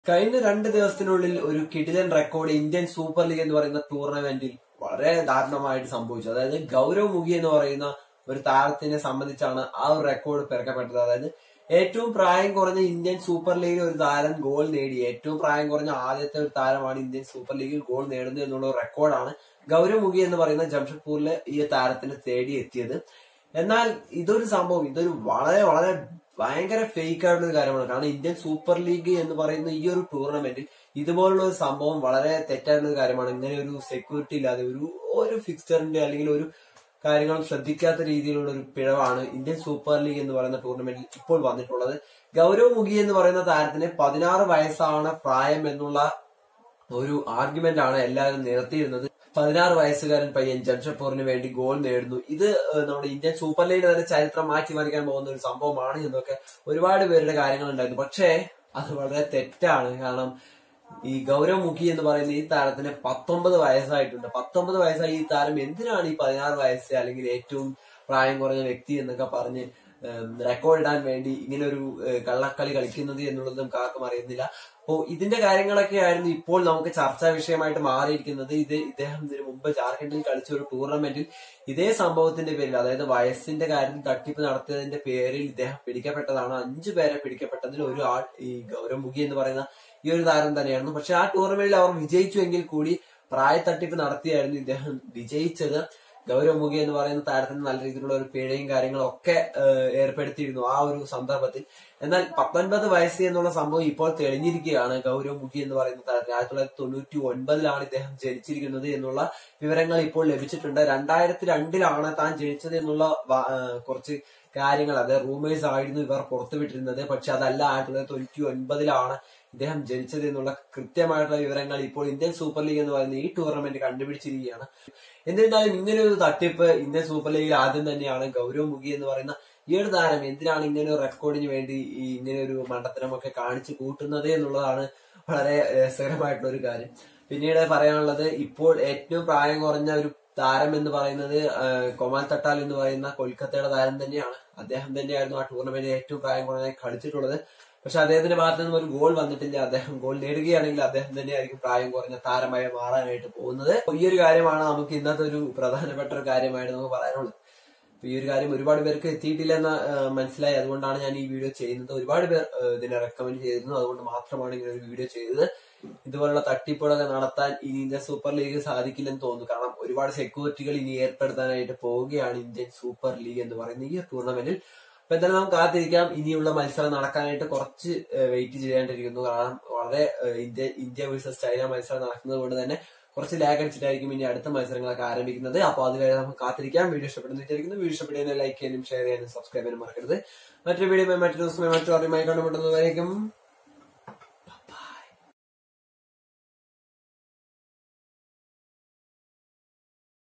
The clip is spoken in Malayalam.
കഴിഞ്ഞ രണ്ട് ദിവസത്തിനുള്ളിൽ ഒരു കിടിലൻ റെക്കോർഡ് ഇന്ത്യൻ സൂപ്പർ ലീഗ് എന്ന് പറയുന്ന ടൂർണമെന്റിൽ വളരെ ദാരുണമായിട്ട് സംഭവിച്ചു അതായത് ഗൗരവ് മുഖി എന്ന് പറയുന്ന ഒരു താരത്തിനെ സംബന്ധിച്ചാണ് ആ ഒരു റെക്കോർഡ് പിറക്കപ്പെട്ടത് അതായത് ഏറ്റവും പ്രായം കുറഞ്ഞ ഇന്ത്യൻ സൂപ്പർ ലീഗിൽ ഒരു താരം ഗോൾ നേടി ഏറ്റവും പ്രായം കുറഞ്ഞ ആദ്യത്തെ ഒരു താരമാണ് ഇന്ത്യൻ സൂപ്പർ ലീഗിൽ ഗോൾ നേടുന്നത് എന്നുള്ള ഒരു റെക്കോർഡാണ് ഗൗരവ് മുഖി എന്ന് പറയുന്ന ജംഷഡ്പൂരിലെ ഈ താരത്തിന് തേടി എത്തിയത് എന്നാൽ ഇതൊരു സംഭവം ഇതൊരു വളരെ വളരെ ഭയങ്കര ഫേക്ക് ആയിട്ടുള്ള ഒരു കാര്യമാണ് കാരണം ഇന്ത്യൻ സൂപ്പർ ലീഗ് എന്ന് പറയുന്ന ഈ ഒരു ടൂർണമെന്റിൽ ഇതുപോലുള്ള ഒരു സംഭവം വളരെ തെറ്റായിട്ടുള്ള ഒരു കാര്യമാണ് ഇങ്ങനെ ഒരു സെക്യൂരിറ്റി ഇല്ലാതെ ഒരു ഒരു ഫിക്സറിന്റെ അല്ലെങ്കിൽ ഒരു കാര്യങ്ങളും ശ്രദ്ധിക്കാത്ത രീതിയിലുള്ള ഒരു പിഴവാണ് ഇന്ത്യൻ സൂപ്പർ ലീഗ് എന്ന് പറയുന്ന ടൂർണമെന്റിൽ ഇപ്പോൾ വന്നിട്ടുള്ളത് ഗൗരവ് മുഖി എന്ന് പറയുന്ന താരത്തിന് പതിനാറ് വയസ്സാണ് പ്രായം എന്നുള്ള ഒരു ആർഗ്യുമെന്റ് ആണ് എല്ലാവരും നിരത്തിയിരുന്നത് പതിനാറ് വയസ്സുകാരൻ പയ്യൻ ജംഷഡ്പൂരിന് വേണ്ടി ഗോൾ നേടുന്നു ഇത് ഏഹ്, നമ്മുടെ ഇന്ത്യൻ സൂപ്പർ ലീഗിൽ തന്നെ ചരിത്രം മാറ്റിമറിക്കാൻ പോകുന്ന ഒരു സംഭവമാണ് എന്നൊക്കെ ഒരുപാട് പേരുടെ കാര്യങ്ങൾ ഉണ്ടായിരുന്നു പക്ഷേ അത് വളരെ തെറ്റാണ് കാരണം ഈ ഗൗരവ് മുഖി എന്ന് പറയുന്ന ഈ താരത്തിന് പത്തൊമ്പത് വയസ്സായിട്ടുണ്ട് പത്തൊമ്പത് വയസ്സായി ഈ താരം എന്തിനാണ് ഈ പതിനാറ് വയസ്സ് അല്ലെങ്കിൽ ഏറ്റവും പ്രായം കുറഞ്ഞ വ്യക്തി എന്നൊക്കെ പറഞ്ഞ് റെക്കോർഡ് ഇടാൻ വേണ്ടി ഇങ്ങനെ ഒരു ഏഹ്, കള്ളക്കളി കളിക്കുന്നത് എന്നുള്ളത് നമുക്ക് ആർക്കും അറിയുന്നില്ല അപ്പോ ഇതിന്റെ കാര്യങ്ങളൊക്കെ ആയിരുന്നു ഇപ്പോൾ നമുക്ക് ചർച്ചാ വിഷയമായിട്ട് മാറിയിരിക്കുന്നത് ഇത് ഇദ്ദേഹം ഇതിനു മുമ്പ് ജാർഖണ്ഡിൽ കളിച്ച ഒരു ടൂർണമെന്റിൽ ഇതേ സംഭവത്തിന്റെ പേരിൽ അതായത് വയസ്സിന്റെ കാര്യത്തിൽ തട്ടിപ്പ് നടത്തിയതിന്റെ പേരിൽ ഇദ്ദേഹം പിടിക്കപ്പെട്ടതാണ് അഞ്ചു പേരെ പിടിക്കപ്പെട്ടതിൽ ഒരു ആൾ ഈ ഗൗരവ് മുഖി എന്ന് പറയുന്ന ഈ ഒരു താരം തന്നെയായിരുന്നു പക്ഷെ ആ ടൂർണമെന്റിൽ അവർ വിജയിച്ചുവെങ്കിൽ കൂടി പ്രായ തട്ടിപ്പ് നടത്തിയായിരുന്നു ഇദ്ദേഹം വിജയിച്ചത് ഗൗരവ് മുഖി എന്ന് പറയുന്ന താരത്തിന് നല്ല രീതിയിലുള്ള ഒരു പിഴയും കാര്യങ്ങളും ഒക്കെ ഏഹ്, ഏർപ്പെടുത്തിയിരുന്നു ആ ഒരു സന്ദർഭത്തിൽ എന്നാൽ പത്തൊൻപത് വയസ്സ് എന്നുള്ള സംഭവം ഇപ്പോൾ തെളിഞ്ഞിരിക്കുകയാണ് ഗൗരവ് മുഖി എന്ന് പറയുന്ന താരത്തിന് ആയിരത്തി തൊള്ളായിരത്തി തൊണ്ണൂറ്റി ഒൻപതിലാണ് ഇദ്ദേഹം ജനിച്ചിരിക്കുന്നത് എന്നുള്ള വിവരങ്ങൾ ഇപ്പോൾ ലഭിച്ചിട്ടുണ്ട് രണ്ടായിരത്തി രണ്ടിലാണ് താൻ ജനിച്ചത് എന്നുള്ള വ- ഏഹ്, കുറച്ച് കാര്യങ്ങൾ അത് റൂമേഴ്സ് ആയിരുന്നു ഇവർ പുറത്തുവിട്ടിരുന്നത് പക്ഷെ അതല്ല ആയിരത്തി തൊള്ളായിരത്തി തൊണ്ണൂറ്റി ഒൻപതിലാണ് ഇദ്ദേഹം ജനിച്ചത് എന്നുള്ള കൃത്യമായിട്ടുള്ള വിവരങ്ങൾ ഇപ്പോൾ ഇന്ത്യൻ സൂപ്പർ ലീഗ് എന്ന് പറയുന്ന ഈ ടൂർണമെന്റ് കണ്ടുപിടിച്ചിരിക്കുകയാണ് എന്നിരുന്നാലും ഇങ്ങനെ ഒരു തട്ടിപ്പ് ഇന്ത്യൻ സൂപ്പർ ലീഗിൽ ആദ്യം തന്നെയാണ് ഗൗരവ് മുഖി എന്ന് പറയുന്ന ഈ ഒരു താരം എന്തിനാണ് ഇങ്ങനെ ഒരു റെക്കോർഡിന് വേണ്ടി ഈ ഇങ്ങനെ ഒരു മണ്ടത്തരമൊക്കെ കാണിച്ചു കൂട്ടുന്നത് എന്നുള്ളതാണ് വളരെ രസകരമായിട്ടുള്ള ഒരു കാര്യം പിന്നീട് പറയാനുള്ളത് ഇപ്പോൾ ഏറ്റവും പ്രായം കുറഞ്ഞ ഒരു താരം എന്ന് പറയുന്നത് ആ, കൊമാൽ തട്ടാൽ എന്ന് പറയുന്ന കൊൽക്കത്തയുടെ താരം തന്നെയാണ് അദ്ദേഹം തന്നെയായിരുന്നു ആ ടൂർണമെന്റിൽ ഏറ്റവും പ്രായം കുറഞ്ഞായി കളിച്ചിട്ടുള്ളത് പക്ഷെ അദ്ദേഹത്തിന്റെ ഭാഗത്ത് നിന്നും ഒരു ഗോൾ വന്നിട്ടില്ല അദ്ദേഹം ഗോൾ നേടുകയാണെങ്കിൽ അദ്ദേഹം തന്നെയായിരിക്കും പ്രായം കുറഞ്ഞ താരമായി മാറാനായിട്ട് പോകുന്നത് അപ്പൊ ഈ ഒരു കാര്യമാണ് നമുക്ക് ഇന്നത്തെ ഒരു പ്രധാനപ്പെട്ട ഒരു കാര്യമായിട്ട് നമുക്ക് പറയാനുള്ളത് അപ്പൊ ഈ ഒരു കാര്യം ഒരുപാട് പേർക്ക് എത്തിയിട്ടില്ലെന്ന് ആ, മനസ്സിലായി അതുകൊണ്ടാണ് ഞാൻ ഈ വീഡിയോ ചെയ്യുന്നത് ഒരുപാട് പേർ ആ, ഇതിനെ റെക്കമെൻഡ് ചെയ്തിരുന്നു അതുകൊണ്ട് മാത്രമാണ് ഇങ്ങനെ ഒരു വീഡിയോ ചെയ്തത് ഇതുപോലുള്ള തട്ടിപ്പുകളൊക്കെ നടത്താൻ ഇനി ഇന്ത്യൻ സൂപ്പർ ലീഗ് സാധിക്കില്ലെന്ന് തോന്നുന്നു കാരണം ഒരുപാട് സെക്യൂരിറ്റികൾ ഇനി ഏർപ്പെടുത്താനായിട്ട് പോവുകയാണ് ഇന്ത്യൻ സൂപ്പർ ലീഗ് എന്ന് പറയുന്ന ഈ ടൂർണമെന്റിൽ അപ്പൊ എന്തായാലും നമുക്ക് കാത്തിരിക്കാം ഇനിയുള്ള മത്സരം നടക്കാനായിട്ട് കുറച്ച് വെയിറ്റ് ചെയ്യേണ്ടിയിരിക്കുന്നു കാരണം വളരെ ഏഹ്, ഇന്ത്യ ഇന്ത്യ വേഴ്സസ് ചൈന മത്സരം നടക്കുന്നത് കൊണ്ട് തന്നെ കുറച്ച് ലാഗ് അടിച്ചിട്ടായിരിക്കും ഇനി അടുത്ത മത്സരങ്ങളൊക്കെ ആരംഭിക്കുന്നത് അപ്പോൾ അതുവരെ നമുക്ക് കാത്തിരിക്കാം വീഡിയോ ഇഷ്ടപ്പെടുന്ന വിചാരിക്കുന്നു വീഡിയോ ഇഷ്ടപ്പെടുന്നതിനെ ലൈക്ക് ചെയ്യാനും ഷെയർ ചെയ്യാനും സബ്സ്ക്രൈബ് ചെയ്യാനും മറക്കരുത് മറ്റൊരു വീഡിയോ മറ്റൊരു ദിവസം മറ്റൊരു അറിയുമായി കണ്ടുമുട്ടുന്നതായിരിക്കും